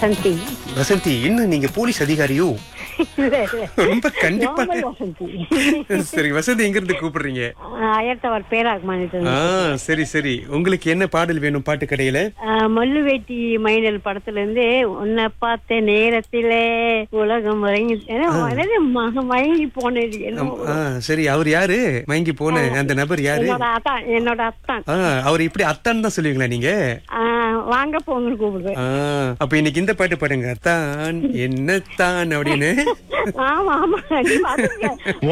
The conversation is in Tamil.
வசந்தி வசந்தி என்ன நீங்க போலீஸ் அதிகாரியோ இல்ல, இல்ல. ரொம்ப கண்டிப்பா கோமல் வசந்தி சரி வசந்தி எங்க இருந்து கூப்பிடுறீங்க அயர்த்தவர் பேராக்மானிட்டு ஆ சரி சரி உங்களுக்கு என்ன பாடல் வேணும் பாட்டு கடையில மல்லுவேட்டி மைனல் படத்துல இருந்து உன்னை பார்த்த நேரத்திலே உலகம் மயங்கி ஏன்னா, அதாவது ம- மயங்கி போனது என்னமோ. ஆ, சரி அவர் யாரு மயங்கி போன அந்த நபர் யாரு என்னோட அத்தான் என்னோட அத்தான் ஆ, அவர் இப்படி அத்தான் தான் சொல்லுவீங்களா நீங்க ஆ, வாங்க போங்கன்னு கூப்பிடுவேன் ஆ, அப்ப இன்னைக்கு இந்த பாட்டு பாடுங்க அத்தான் என்னத்தான் அப்படின்னு ஆமா ஆமா நீ பாத்துருக்க